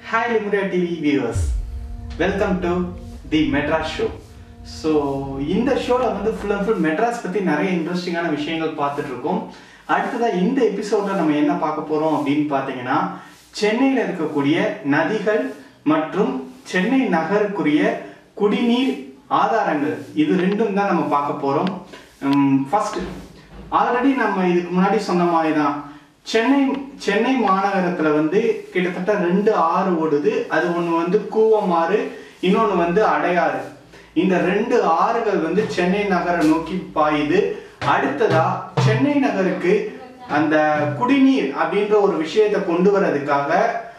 Hi Limuria TV viewers. Welcome to the Madras Show. So இந்த ஷோவில் வந்து full and full Madras பற்றி நிறைய இன்ட்ரெஸ்டிங்கான விஷயங்கள் பார்த்துட்டு இருக்கோம் அடுத்ததாக இந்த எபிசோடில் நம்ம என்ன பார்க்க போகிறோம் அப்படின்னு பார்த்தீங்கன்னா சென்னையில் இருக்கக்கூடிய நதிகள் மற்றும் சென்னை நகருக்குரிய குடிநீர் ஆதாரங்கள் இது ரெண்டும் தான் நம்ம பார்க்க போகிறோம் ஃபர்ஸ்ட் ஆல்ரெடி நம்ம இதுக்கு முன்னாடி சொன்ன மாதிரி தான் சென்னை சென்னை மாநகரத்துல வந்து கிட்டத்தட்ட ரெண்டு ஆறு ஓடுது அது ஒன்று வந்து கூவமாறு இன்னொன்று வந்து அடையாறு இந்த ரெண்டு ஆறுகள் வந்து சென்னை நகரை நோக்கி பாயுது அடுத்ததா சென்னை நகருக்கு அந்த குடிநீர் அப்படின்ற ஒரு விஷயத்தை கொண்டு வர்றதுக்காக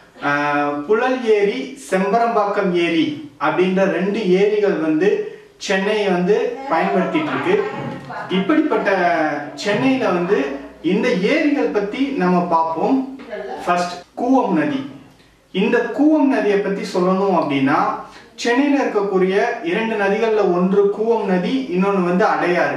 ஆஹ், புழல் ஏரி செம்பரம்பாக்கம் ஏரி அப்படின்ற ரெண்டு ஏரிகள் வந்து சென்னையை வந்து பயன்படுத்திட்டு இருக்கு இப்படிப்பட்ட சென்னையில வந்து இந்த ஏரிகள் பத்தி நம்ம பார்ப்போம் ஃபர்ஸ்ட் கூவம் நதி இந்த கூவம் நதியை பத்தி சொல்லணும் அப்படின்னா சென்னையில இருக்கக்கூடிய இரண்டு நதிகள்ல ஒன்று கூவம் நதி இன்னொன்று வந்து அடையாறு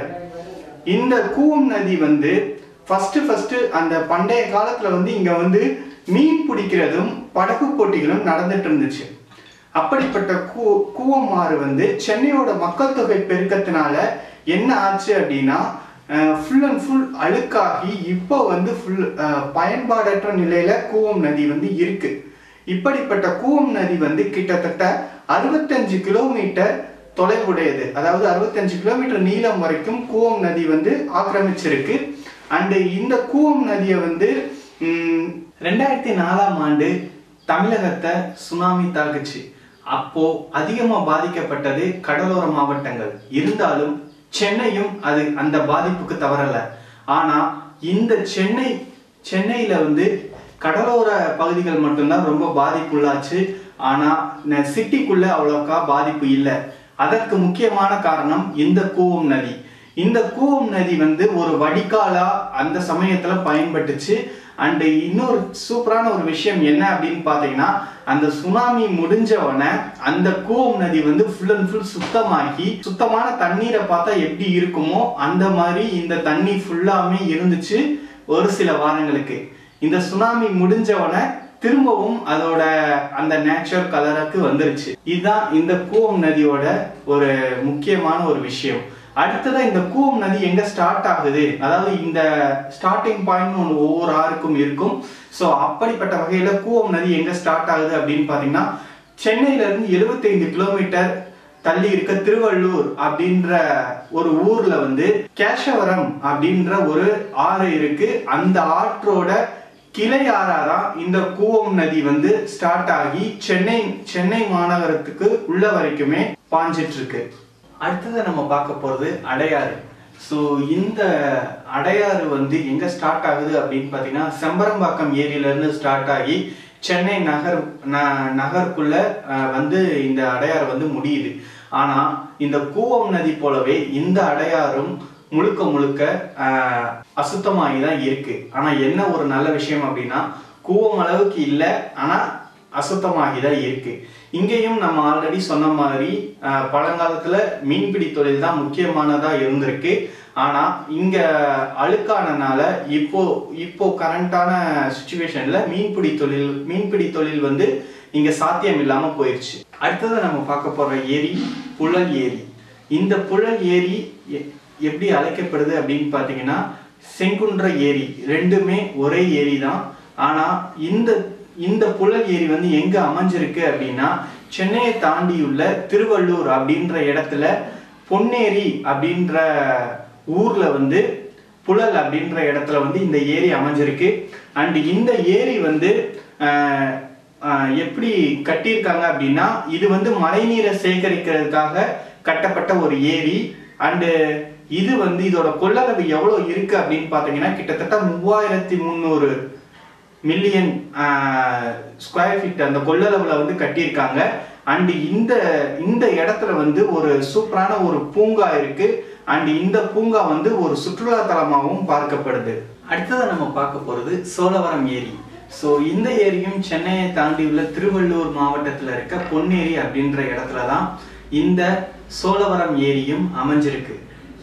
இந்த கூவம் நதி வந்து ஃபர்ஸ்ட் ஃபர்ஸ்ட் அந்த பண்டைய காலத்துல வந்து இங்க வந்து மீன் பிடிக்கிறதும் படகு போட்டிகளும் நடந்துட்டு இருந்துச்சு அப்படிப்பட்ட கூ கூவமாறு வந்து சென்னையோட மக்கள் தொகை பெருக்கத்தினால என்ன ஆச்சு அப்படின்னா ஃபுல் அண்ட் ஃபுல் அழுக்காகி இப்போ வந்து ஃபுல் பயன்பாடற்ற நிலையில கூவம் நதி வந்து இருக்கு இப்படிப்பட்ட கூவம் நதி வந்து கிட்டத்தட்ட அறுபத்தஞ்சு கிலோமீட்டர் தொலைவுடையது அதாவது அறுபத்தஞ்சு கிலோமீட்டர் நீளம் வரைக்கும் கூவம் நதி வந்து ஆக்கிரமிச்சிருக்கு அண்டு இந்த கூவம் நதியை வந்து ம், ரெண்டாயிரத்தி நாலாம் ஆண்டு தமிழகத்தை சுனாமி தாக்குச்சு அப்போ அதிகமா பாதிக்கப்பட்டது கடலோர மாவட்டங்கள் இருந்தாலும் சென்னையும் அது அந்த பாதிப்புக்கு தவறல ஆனா இந்த சென்னை சென்னையில வந்து கடலோர பகுதிகள் மட்டும்தான் ரொம்ப பாதிப்புள்ளாச்சு ஆனா ந- சிட்டிக்குள்ள அவ்வளோக்கா பாதிப்பு இல்லை அதற்கு முக்கியமான காரணம் இந்த கூவம் நதி இந்த கூவம் நதி வந்து ஒரு வடிகாலா அந்த சமயத்துல பயன்பட்டுச்சு அண்ட் இன்னொரு சூப்பரான ஒரு விஷயம் என்ன அப்படின்னு பாத்தீங்கன்னா அந்த சுனாமி முடிஞ்சவன அந்த கூவம் நதி வந்து ஃபுல் அண்ட் ஃபுல் சுத்தமாகி சுத்தமான தண்ணீரை பார்த்தா எப்படி இருக்குமோ அந்த மாதிரி இந்த தண்ணி ஃபுல்லாமே இருந்துச்சு ஒரு சில வாரங்களுக்கு இந்த சுனாமி முடிஞ்சவன திரும்பவும் அதோட அந்த நேச்சுரல் கலருக்கு வந்துருச்சு இதுதான் இந்த கூவம் நதியோட ஒரு முக்கியமான ஒரு விஷயம் அடுத்ததா இந்த கூவம் நதி எங்க ஸ்டார்ட் ஆகுது அதாவது இந்த ஸ்டார்டிங் பாயிண்ட் ஒன்று ஒவ்வொரு ஆறுக்கும் இருக்கும் ஸோ அப்படிப்பட்ட வகையில கூவம் நதி எங்க ஸ்டார்ட் ஆகுது அப்படின்னு பாத்தீங்கன்னா சென்னையில இருந்து 75 கிலோமீட்டர் தள்ளி இருக்க திருவள்ளூர் அப்படின்ற ஒரு ஊர்ல வந்து கேசவரம் அப்படின்ற ஒரு ஆறு இருக்கு அந்த ஆற்றோட கிளை ஆறாதான் இந்த கூவம் நதி வந்து ஸ்டார்ட் ஆகி சென்னை சென்னை மாநகரத்துக்கு உள்ள வரைக்குமே பாஞ்சிட்டு இருக்கு அடுத்தது நம்ம பார்க்க போறது அடையாறு ஸோ இந்த அடையாறு வந்து எங்க ஸ்டார்ட் ஆகுது அப்படின்னு பார்த்தீங்கன்னா செம்பரம்பாக்கம் ஏரியில இருந்து ஸ்டார்ட் ஆகி சென்னை நகர் ந- நகருக்குள்ள அஹ், வந்து இந்த அடையாறு வந்து முடியுது ஆனா இந்த கூவம் நதி போலவே இந்த அடையாறும் முழுக்க முழுக்க ஆஹ், அசுத்தமாகி தான் இருக்கு ஆனா என்ன ஒரு நல்ல விஷயம் அப்படின்னா கூவம் அளவுக்கு இல்லை ஆனா அசுத்தமாகி தான் இருக்கு இங்கேயும் நம்ம ஆல்ரெடி சொன்ன மாதிரி ஆஹ், பழங்காலத்துல மீன்பிடி தொழில் தான் முக்கியமானதா இருந்திருக்கு ஆனா இங்க அழுக்கானனால இப்போ இப்போ கரண்டான சுச்சுவேஷன்ல மீன்பிடி தொழில் மீன்பிடி தொழில் வந்து இங்க சாத்தியம் இல்லாம போயிடுச்சு அடுத்தது நம்ம பார்க்க போற ஏரி புழல் ஏரி இந்த புழல் ஏரி எ- எப்படி அழைக்கப்படுது அப்படின்னு பார்த்தீங்கன்னா செங்குன்ற ஏரி ரெண்டுமே ஒரே ஏரி தான் ஆனா இந்த இந்த புழல் ஏரி வந்து எங்க அமைஞ்சிருக்கு அப்படின்னா சென்னையை தாண்டியுள்ள திருவள்ளூர் அப்படின்ற இடத்துல பொன்னேரி அப்படின்ற ஊர்ல வந்து புழல் அப்படின்ற இடத்துல வந்து இந்த ஏரி அமைஞ்சிருக்கு அண்ட் இந்த ஏரி வந்து ஆஹ், ஆஹ், எப்படி கட்டியிருக்காங்க அப்படின்னா இது வந்து மழைநீரை சேகரிக்கிறதுக்காக கட்டப்பட்ட ஒரு ஏரி அண்டு இது வந்து இதோட கொள்ளளவு எவ்வளவு இருக்கு அப்படின்னு பார்த்தீங்கன்னா கிட்டத்தட்ட மூவாயிரத்தி முந்நூறு மில்லியன் ஸ்கொயர் ஃபீட் அந்த கொள்ளளவுல வந்து கட்டியிருக்காங்க அண்ட் இந்த இந்த இடத்துல வந்து ஒரு சூப்பரான ஒரு பூங்கா இருக்கு அண்ட் இந்த பூங்கா வந்து ஒரு சுற்றுலா தலமாகவும் பார்க்கப்படுது அடுத்ததை நம்ம பார்க்க போறது சோழவரம் ஏரி ஸோ இந்த ஏரியும் சென்னையை தாண்டியுள்ள திருவள்ளூர் மாவட்டத்தில் இருக்க பொன்னேரி அப்படின்ற இடத்துல தான் இந்த சோழவரம் ஏரியும் அமைஞ்சிருக்கு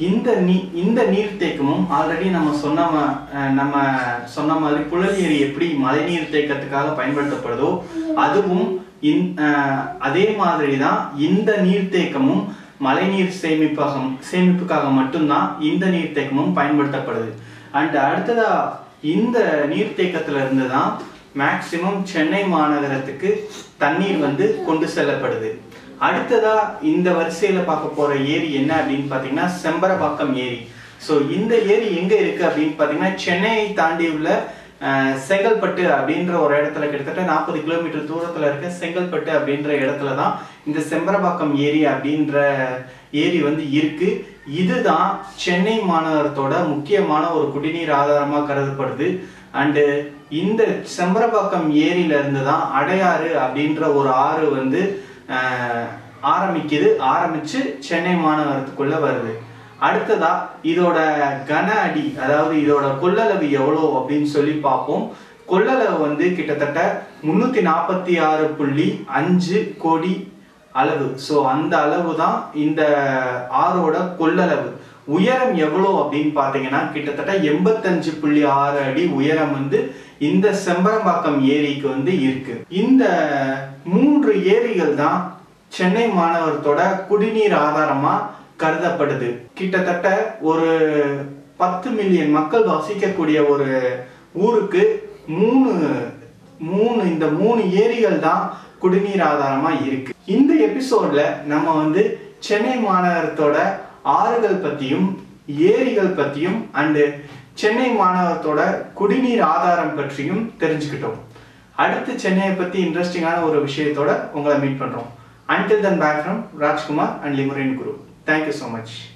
இந்த நீ இந்த நீர்த்தேக்கமும் ஆல்ரெடி நம்ம சொன்ன ம- அஹ் நம்ம சொன்ன மாதிரி புழல் ஏரி எப்படி மழைநீர் தேக்கத்துக்காக பயன்படுத்தப்படுதோ அதுவும் இந் அஹ் அதே மாதிரி தான் இந்த நீர்த்தேக்கமும் மழைநீர் சேமிப்பகம் சேமிப்புக்காக மட்டும்தான் இந்த நீர்த்தேக்கமும் பயன்படுத்தப்படுது அண்ட் அடுத்ததா இந்த நீர்த்தேக்கத்துல இருந்து தான் மேக்சிமம் சென்னை மாநகரத்துக்கு தண்ணீர் வந்து கொண்டு செல்லப்படுது அடுத்ததா இந்த வரிசையில பார்க்க போற ஏரி என்ன அப்படின்னு பாத்தீங்கன்னா செம்பரபாக்கம் ஏரி ஸோ இந்த ஏரி எங்க இருக்கு அப்படின்னு பாத்தீங்கன்னா சென்னையை தாண்டி உள்ள அஹ், செங்கல்பட்டு அப்படின்ற ஒரு இடத்துல கிட்டத்தட்ட நாற்பது கிலோமீட்டர் தூரத்துல இருக்க செங்கல்பட்டு அப்படின்ற இடத்துல தான் இந்த செம்பரபாக்கம் ஏரி அப்படின்ற ஏரி வந்து இருக்கு இதுதான் சென்னை மாநகரத்தோட முக்கியமான ஒரு குடிநீர் ஆதாரமா கருதப்படுது அண்டு இந்த செம்பரபாக்கம் ஏரியில இருந்து தான் அடையாறு அப்படின்ற ஒரு ஆறு வந்து ஆஹ், ஆரம்பிக்குது ஆரம்பிச்சு சென்னை மாநகரத்துக்குள்ள வருது அடுத்ததா இதோட கன அடி அதாவது இதோட கொள்ளளவு எவ்வளோ அப்படின்னு சொல்லி பார்ப்போம் கொள்ளளவு வந்து கிட்டத்தட்ட முன்னூத்தி நாற்பத்தி ஆறு புள்ளி அஞ்சு கோடி அளவு ஸோ அந்த அளவு தான் இந்த ஆறோட கொள்ளளவு உயரம் எவ்வளோ அப்படின்னு பார்த்தீங்கன்னா கிட்டத்தட்ட எண்பத்தஞ்சு புள்ளி ஆறு அடி உயரம் வந்து இந்த செம்பரம்பாக்கம் ஏரிக்கு வந்து இருக்கு இந்த மூன்று ஏரிகள் தான் சென்னை மாநகரத்தோட குடிநீர் ஆதாரமா கருதப்படுது கிட்டத்தட்ட ஒரு பத்து மில்லியன் மக்கள் வசிக்கக்கூடிய ஒரு ஊருக்கு மூணு மூணு இந்த மூணு ஏரிகள் தான் குடிநீர் ஆதாரமா இருக்கு இந்த எபிசோட்ல நம்ம வந்து சென்னை மாநகரத்தோட ஆறுகள் பத்தியும் ஏரிகள் பத்தியும் அண்டு சென்னை மாநகரத்தோட குடிநீர் ஆதாரம் பற்றியும் தெரிஞ்சுக்கிட்டோம் அடுத்து சென்னையை பத்தி இன்ட்ரெஸ்டிங்கான ஒரு விஷயத்தோட உங்களை மீட் பண்றோம் until then back from Rajkumar and லிமுரின் குரு தேங்க்யூ ஸோ மச்